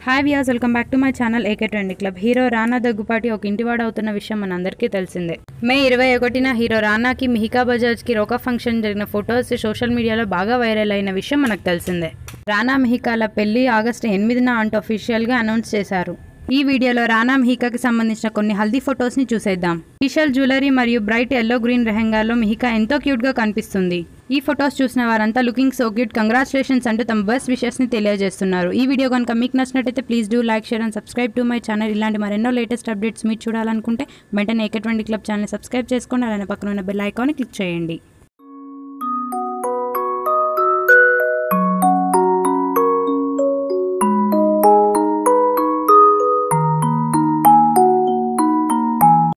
hi వ్యాస్ welcome back to my channel AK trend club hero Rana Daggubati ఒక ఇంటివాడు అవుతున్న విషయం మనందరికీ తెలిసిందే మే ఇరవై ఒకటిన హీరో రానాకి మిహికా బజాజ్కి రోకా ఫంక్షన్ జరిగిన ఫొటోస్ సోషల్ మీడియాలో బాగా వైరల్ అయిన విషయం మనకు తెలిసిందే రానా మిహికాల పెళ్లి ఆగస్టు ఎనిమిదిన అంటూ అఫీషియల్గా అనౌన్స్ చేశారు ఈ వీడియోలో రానా మిహికాకి సంబంధించిన కొన్ని హల్దీ ఫొటోస్ ని చూసేద్దాం కిషల్ జ్యువెలరీ మరియు బ్రైట్ ఎల్లో గ్రీన్ రెహంగాలో మిహికా ఎంతో క్యూట్ గా కనిపిస్తుంది ఈ ఫొటోస్ చూసిన వారంతా లుకింగ్ సో క్యూట్ కంగ్రాచులేషన్స్ అంటూ తమ బెస్ట్ విషెస్ ని తెలియజేస్తున్నారు ఈ వీడియో కనుక మీకు నచ్చినట్టయితే please do like share and subscribe to my channel ఇలాంటి మరెన్నో లేటెస్ట్ అప్డేట్స్ మీరు చూడాలనుకుంటే వెంటనే AK twenty club channel subscribe చేసుకోండి అలానే పక్కన ఉన్న బెల్ ఐకాన్ క్లిక్ చేయండి